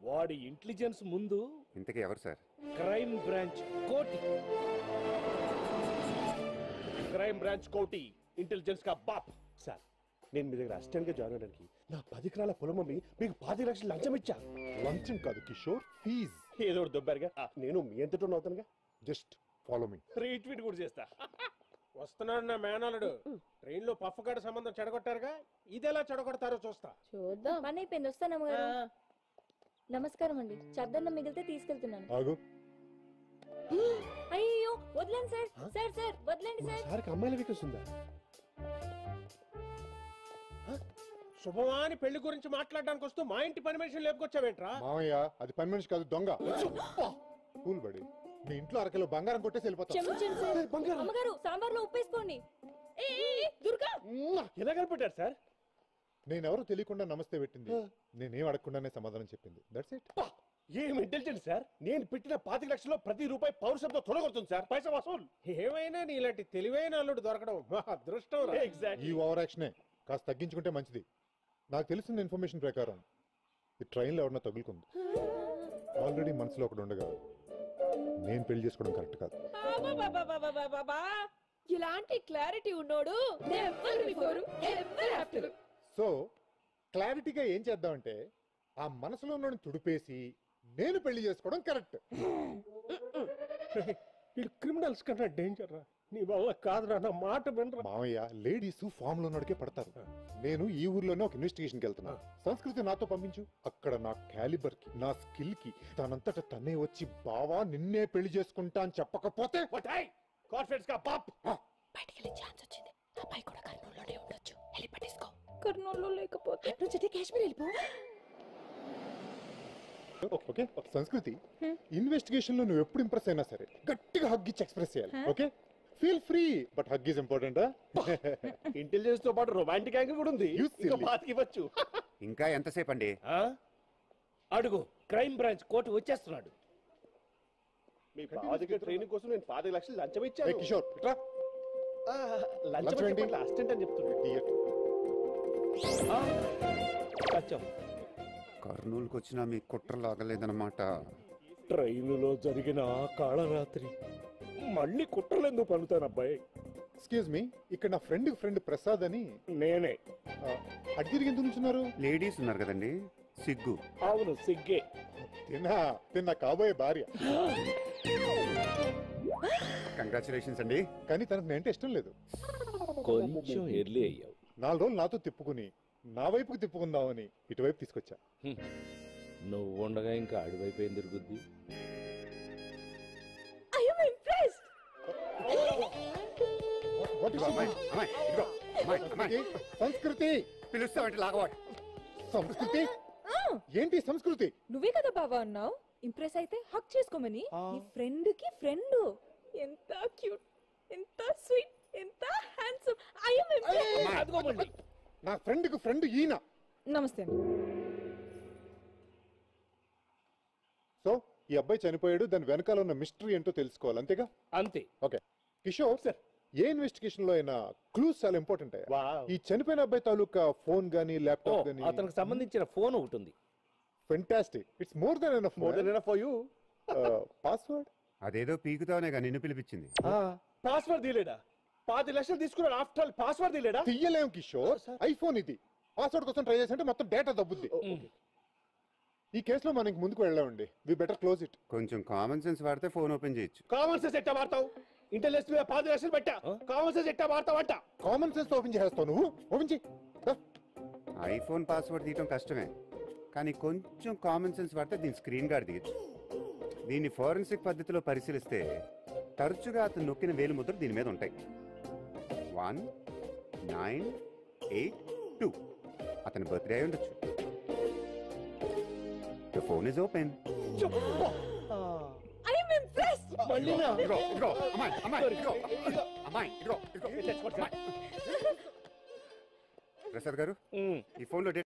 వాడి ఇంటెలిజెన్స్ ముందు ఇంతకీ ఎవరు sir crime branch Koti crime branch Koti intelligence కా బాప్ సార్ నేను మీ దగ్గర అసిస్టెంట్ గా జాయిన్ అవడానికి నా పది ఎకరాల పొలం అమ్మి మీకు పది లక్షలు లంచం ఇచ్చా లంచం కాదు కిషోర్ ఫీజ్ ఏదో ఒకటి దొబ్బారుగా ఆ, నేను మీ ఎంతటో అవుతానుగా జస్ట్ ఫాలో మీ రీట్వీట్ కూడా చేస్తా వస్తున్నాడు నా మేనలుడు ట్రైన్ లో పఫ్గాడి సంబంధం చెడగొట్టారుగా ఇదెలా చెడగొడతారో చూస్తా చూద్దాం పని అయిపోయింది వస్తాను అమ్మగారు నమస్కారం అండి చద్దన్నం మిగిలితే తీసుకెళ్తున్నాను ఆగు అయ్యో వదలండి సార్ సార్ సార్ వదలండి సార్ సార్కి అమ్మాయిల వీకెన్స్ ఉందా శుభమాని పెళ్లి గురించి మాట్లాడడానికి వస్తూ మా ఇంటి పని మనిషిని లేపుకొచ్చావేంట్రా మామయ్య అది పని మనిషి కాదు దొంగ కూల్ బడి మీ ఇంట్లో అరకిలో బంగారం కొట్టేసి వెళ్ళిపోతాం క్షమించండి సార్ అమ్మగారు సాంబార్లో ఉప్పేసుకోండి ఏ, ఏ, ఏ, దుర్గా ఎలా కనిపెట్టారు సార్ నేనెవరో తెలియకుండా నమస్తే పెట్టింది నేనేం అడగకుండానే సమాధానం చెప్పింది దట్స్ ఇట్ పా, ఏం ఇంటెలిజెంట్ సార్ నేను పెట్టిన పాతిక లక్షల్లో ప్రతి రూపాయి పౌరుషంతో తొడగొడుతుంది సార్ పైసా వసూలు ఏమైనా నీలాంటి తెలివైన అల్లుడు దొరకడం మా అదృష్టం రా. ఎగ్జాక్ట్ ఈ ఓవర్ యాక్షనే కాస్త తగ్గించుకుంటే మంచిది నాకు తెలిసిన ఇన్ఫర్మేషన్ ప్రకారం ఈ ట్రైన్లో ఎవరన్నా తగులుకుంది ఆల్రెడీ మనసులో ఒకటి ఉండగా నేను పెళ్లి చేసుకోవడం కరెక్ట్ కాదు బాబా ఇలాంటి క్లారిటీ ఉన్నోడు never before ever after so క్లారిటీగా ఏం చేద్దామంటే ఆ మనసులో ఉన్న తుడిపేసి నేను పెళ్లి చేసుకోవడం కరెక్ట్ వీళ్ళు క్రిమినల్స్ కన్నా డేంజర్ రా నీ వల్ల కాదురా నా మాట వినరా మామయ్య లేడీస్ ఫామ్ లో ఉన్నడికే పడతారు నేను ఈ ఊర్లోనే ఒక ఇన్వెస్టిగేషన్ కి వెళ్తున్నా సంస్కృతి నాతో పంపించు అక్కడ నా క్యాలిబర్ కి నా స్కిల్ కి తనంతట తనే వచ్చి బావా నిన్నే పెళ్లి చేసుకుంటా అని చెప్పకపోతే వటాయ్ కాన్ఫిడెన్స్ కా పాప్ బయటికి వెళ్ళే ఛాన్స్ వచ్చింది అమ్మాయి కూడా కర్నూలులోనే ఉండొచ్చు వెళ్ళి పట్టేసుకో కర్నూలు లేకపోతే నువ్వు చెట్టు కాశ్మీర్ వెళ్ళిపో ఓకే సంస్కృతి ఇన్వెస్టిగేషన్ లో నువ్వు ఎప్పుడు ఇంప్రెస్ అయినా సరే గట్టిగా హగ్ ఇచ్చి ఎక్స్ప్రెస్ చేయాలి okay feel free but hug is important intelligence తో పాటు రొమాంటిక్ యాంగిల్ కూడా ఉంది You ఇంకా silly. పాతికి ఇవ్వచ్చు ఇంకా ఎంతసేపు అండి ఆ? అడుగు క్రైమ్ బ్రాంచ్ కోటి వచ్చేస్తున్నాడు మీ బావ దగ్గర ట్రైనింగ్ కోసం నేను పాతిక లక్షలు లంచం ఇచ్చాను కిషోర్ ఇట్రా ఆ, లంచం లంచం ఏంటి? చెప్పట్లే, అసిస్టెంట్ అని చెప్తున్నా Idiot. ఆ? సత్యం కర్నూలుకి వచ్చినా మీ కుట్ర లాగలేదన్నమాట ట్రైనులో జరిగిన ఆ కాళరాత్రి మళ్ళీ కుట్రలెందుకు పనుతాను అబ్బాయి ఎక్స్క్యూజ్ మీ ఇక్కడ నా ఫ్రెండ్ ఫ్రెండ్ ప్రసాద్ అని నేనే ఆ, అటు తిరిగి ఎందుకు నుంచున్నారు లేడీస్ ఉన్నారు కదండి సిగ్గు అవును సిగ్గే తిన్నా తిన్న కాబోయే భార్య కంగ్రాచులేషన్స్ అండి కానీ తనకు నేనంటే ఇష్టం లేదు కొంచెం ఎర్లీ అయ్యావు నాలుగు రోజులు నాతో తిప్పుకుని నా వైపుకి తిప్పుకుందామని ఇటువైపు తీసుకొచ్చా నువ్వు ఉండగా ఇంకా అడివైపు ఏం తిరుగుద్ది I am impressed What is ఇదిగో అమ్మాయి, it? అమ్మాయి, ఇదిగో, అమ్మాయి, అమ్మాయి. సంస్కృతి పిలుస్తామంటే లాగవాడు సంస్కృతి ఏంటి సంస్కృతి నువ్వే కదా బాబా అన్నావు ఇంప్రెస్ అయితే హక్ చేసుకోమని నీ ఫ్రెండ్ కి ఫ్రెండ్ ఎంత క్యూట్ ఎంత స్వీట్ ఎంత హ్యాండ్సమ్ ఐ యామ్ ఇంప్రెస్డ్ అదిగో మళ్ళీ నా ఫ్రెండ్ కు ఫ్రెండ్ ఈయన నమస్తే అండి సో ఈ అబ్బాయి చనిపోయాడు దాని వెనకాల ఉన్న మిస్టరీ ఏంటో తెలుసుకోవాలి అంతేగా అంతే ఓకే కిషోర్ సార్ ఏ ఇన్వెస్టిగేషన్ లో అయినా క్లూస్ చాలా ఇంపార్టెంట్ Wow. ఈ చనిపోయిన అబ్బాయి తాలూకా ఫోన్ గానీ ఓ ల్యాప్టాప్ గానీ అతనికి సంబంధించిన ఫోన్ ఒకటి ఉంది fantastic it's more than enough more than for you password అదేదో పీకుతావనే కానీ నిన్ను పిలిపించింది పాస్వర్డ్ తీలేడా పాతి లక్షలు తీసుకున్నాడు ఆఫ్టర్ ఆల్ పాస్వర్డ్ తీలేడా తీయలేం కిషోర్ ఐఫోన్ ఇది పాస్వర్డ్ కోసం ట్రై చేసి అంటే మొత్తం డేటా దబ్బుద్ది ఈ కేసులో మనకి ముందుకు వెళ్ళామండి వి బెటర్ క్లోజ్ ఇట్ కొంచెం కామన్ సెన్స్ వాడితే ఫోన్ ఓపెన్ చేయొచ్చు కామన్ సెన్స్ ఎట్టా వాడతావు ఇంటెలిజెన్స్ మీద పాతి లక్షలు పెట్టా కామన్ సెన్స్ ఎట్టా వాడతావంట కామన్ సెన్స్ ఓపెన్ చేస్తావు నువ్వు ఓపెన్ చేయి దా. ఐఫోన్ పాస్వర్డ్ తీయటం కష్టమే కానీ కొంచెం కామన్ సెన్స్ వాడితే దీని స్క్రీన్ గార్డ్ దిగచ్చు దీన్ని ఫోరెన్సిక్ పద్ధతిలో పరిశీలిస్తే తరచుగా అతను నొక్కిన వేలు ముద్ర దీని మీద ఉంటాయి వన్ నైన్ ఎయిట్ టూ అతని బర్త్డే అయి ఉండొచ్చు the phone is open I am impressed మళ్ళీనా ప్రసాద్ గారు ఈ ఫోన్లో